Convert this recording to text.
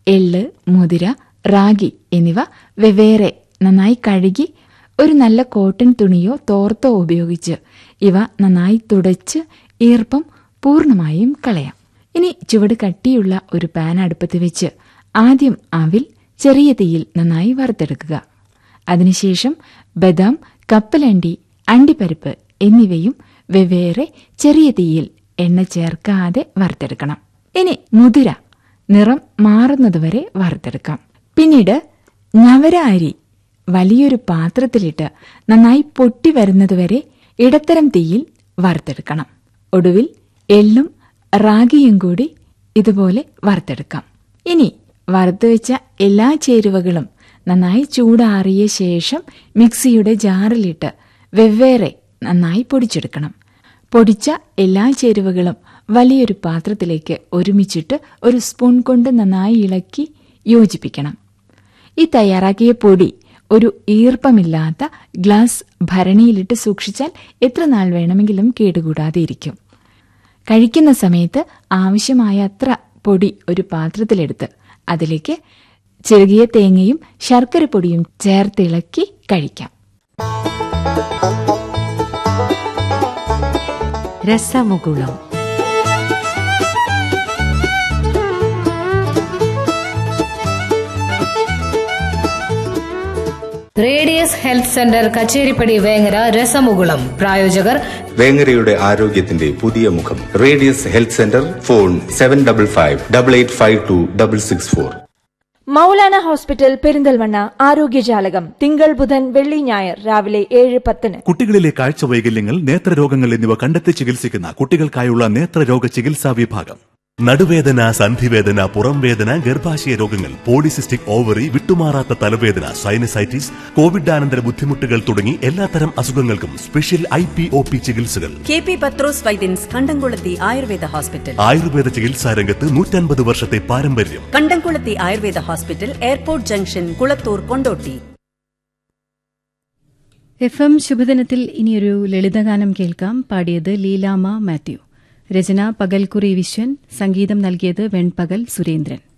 എള്ള് മുതിര റാഗി എന്നിവ വെവ്വേറെ നന്നായി കഴുകി ഒരു നല്ല കോട്ടൺ തുണിയോ തോർത്തോ ഉപയോഗിച്ച് ഇവ നന്നായി തുടച്ച് ഈർപ്പം പൂർണ്ണമായും കളയാം ഇനി ചുവട് കട്ടിയുള്ള ഒരു പാൻ അടുപ്പത്ത് വെച്ച് ആദ്യം അവിൽ ചെറിയ തീയിൽ നന്നായി വറുത്തെടുക്കുക അതിനുശേഷം ബദാം കപ്പലണ്ടി അണ്ടിപ്പരിപ്പ് എന്നിവയും വെവ്വേറെ ചെറിയ തീയിൽ എണ്ണ ചേർക്കാതെ വറുത്തെടുക്കണം ഇനി മുതിര നിറം മാറുന്നതുവരെ വറുത്തെടുക്കാം പിന്നീട് ഞവര അരി വലിയൊരു പാത്രത്തിലിട്ട് നന്നായി പൊട്ടി വരുന്നതുവരെ ഇടത്തരം തീയിൽ വറുത്തെടുക്കണം ഒടുവിൽ എള്ളും റാഗിയും കൂടി ഇതുപോലെ വറുത്തെടുക്കാം ഇനി വറുത്തുവെച്ച എല്ലാ ചേരുവകളും നന്നായി ചൂടാറിയ ശേഷം മിക്സിയുടെ ജാറിലിട്ട് വെവ്വേറെ നന്നായി പൊടിച്ചെടുക്കണം പൊടിച്ച എല്ലാ ചേരുവകളും വലിയൊരു പാത്രത്തിലേക്ക് ഒരുമിച്ചിട്ട് ഒരു സ്പൂൺ കൊണ്ട് നന്നായി ഇളക്കി യോജിപ്പിക്കണം ഈ തയ്യാറാക്കിയ പൊടി ഒരു ഈർപ്പമില്ലാത്ത ഗ്ലാസ് ഭരണിയിലിട്ട് സൂക്ഷിച്ചാൽ എത്ര നാൾ വേണമെങ്കിലും കേടുകൂടാതെ ഇരിക്കും കഴിക്കുന്ന സമയത്ത് ആവശ്യമായ അത്ര പൊടി ഒരു പാത്രത്തിലെടുത്ത് അതിലേക്ക് ചെറുകിയ തേങ്ങയും ശർക്കര പൊടിയും ചേർത്തിളക്കി കഴിക്കാം രസമുകുളം radius health centre Kacheripadi Vengara രസമുകുളം പ്രായോജകർ വേങ്ങരയുടെ ആരോഗ്യത്തിന്റെ പുതിയ മുഖം radius health centre phone seven double five double eight five two double six four Moulana hospital Perinthalmanna ആരോഗ്യജാലകം തിങ്കൾ ബുധൻ വെള്ളി ഞായർ രാവിലെ ഏഴ് പത്തിന് കുട്ടികളിലെ കാഴ്ച വൈകല്യങ്ങൾ നേത്രരോഗങ്ങൾ എന്നിവ കണ്ടെത്തി ചികിത്സിക്കുന്ന കുട്ടികൾക്കായുള്ള നേത്രരോഗ ചികിത്സാ വിഭാഗം നടുവേദന സന്ധിവേദന പുറംവേദന ഗർഭാശയ രോഗങ്ങൾ പോളിസിസ്റ്റിക് ഓവറി വിട്ടുമാറാത്ത തലവേദന സൈനസൈറ്റിസ് കോവിഡാനന്തര ബുദ്ധിമുട്ടുകൾ തുടങ്ങി എല്ലാത്തരം അസുഖങ്ങൾക്കും special I P O P ചികിത്സകൾ K P Pathros Vaidyans Kandamkulathy Ayurveda hospital Ayurveda ചികിത്സാ രംഗത്ത് നൂറ്റൻപത് വർഷത്തെ പാരമ്പര്യം Kandamkulathy Ayurveda hospital airport junction Kulathur Kondotty F M ശുഭദിനത്തിൽ ഇനിയൊരു ലളിതഗാനം കേൾക്കാം പാടിയത് ലീലാമ മാത്യു രചന പകൽക്കുറി വിശ്വൻ സംഗീതം നൽകിയത് വെൺപകൽ സുരേന്ദ്രൻ